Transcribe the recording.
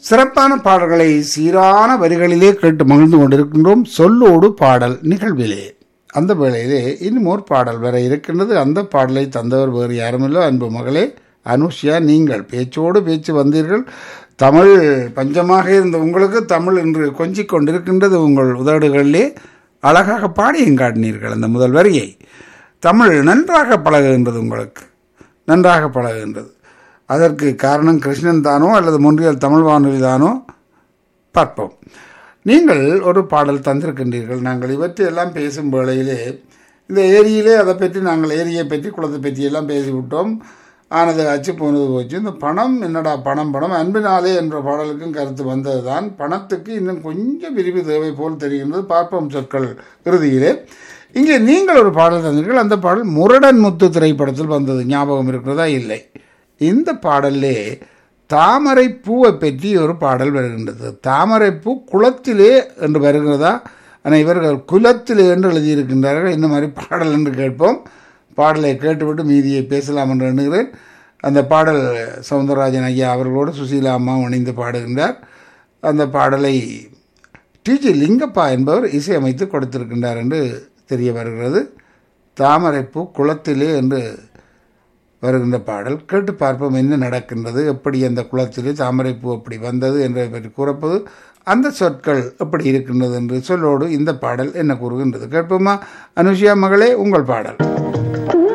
சிறப்பான பாடல்களை சீரான வரிகளிலே கேட்டு மகிழ்ந்து கொண்டிருக்கின்றோம் சொல்லோடு பாடல் நிகழ்விலே அந்த வேளையிலே இன்னும் ஒரு பாடல் வர இருக்கின்றது அந்த பாடலை தந்தவர் வேறு யாருமில்லை அன்பு மகளே அனுஷ்யா நீங்கள் பேச்சோடு பேச்சு வந்தீர்கள் தமிழ் பஞ்சமாக இருந்த உங்களுக்கு தமிழ் என்று கொஞ்சிக் கொண்டிருக்கின்றது உங்கள் உதடுகளிலே அழகாக பாடியும் காட்டினீர்கள் அந்த முதல் வரியை தமிழ் நன்றாக பழகுகின்றது உங்களுக்கு நன்றாக பழகுகின்றது அதற்கு காரணம் கிருஷ்ணன் தானோ அல்லது முன்றியல் தமிழ் வானொலி தானோ பார்ப்போம் நீங்கள் ஒரு பாடல் தந்திருக்கின்றீர்கள் நாங்கள் இவற்றை எல்லாம் பேசும் வேளையிலே இந்த ஏரியிலே அதை பற்றி நாங்கள் ஏரியை பற்றி குளத்தை பற்றி எல்லாம் பேசிவிட்டோம் ஆனது அச்சு போனது போச்சு இந்த பணம் என்னடா பணம் பணம் அன்பினாலே என்ற பாடலுக்கும் கருத்து வந்தது தான் பணத்துக்கு இன்னும் கொஞ்சம் விரிவு தேவை போல் தெரிகின்றது பார்ப்போம் சொற்கள் இறுதியிலே இங்கே நீங்கள் ஒரு பாடல் தந்தீர்கள் அந்த பாடல் முரடன் முத்து திரைப்படத்தில் வந்தது ஞாபகம் இருக்கிறதா இல்லை இந்த பாடல்லே தாமரை பூவை பற்றி ஒரு பாடல் வருகின்றது தாமரை பூ குளத்திலே என்று வருகிறதா ஆனால் இவர்கள் குலத்திலே என்று எழுதியிருக்கின்றார்கள் இந்த மாதிரி பாடல் என்று கேட்போம் பாடலை கேட்டுவிட்டு மீதியை பேசலாம் என்று எண்ணுகிறேன் அந்த பாடல் சவுந்தரராஜன் ஐயா அவர்களோடு சுசீலா அம்மா இணைந்து பாடுகின்றார் அந்த பாடலை டிஜி லிங்கப்பா என்பவர் இசையமைத்து கொடுத்திருக்கின்றார் என்று தெரிய வருகிறது தாமரைப்பூ குளத்திலே என்று வருகின்ற பாடல் கேட்டு பார்ப்போம் என்ன நடக்கின்றது எப்படி அந்த குளத்திலே தாமரைப்பூ அப்படி வந்தது என்பதை பற்றி கூறப்போது அந்த சொற்கள் எப்படி இருக்கின்றது என்று சொல்லோடு இந்த பாடல் என்ன கூறுகின்றது கேட்போமா அனுஷியா மகளே உங்கள் பாடல்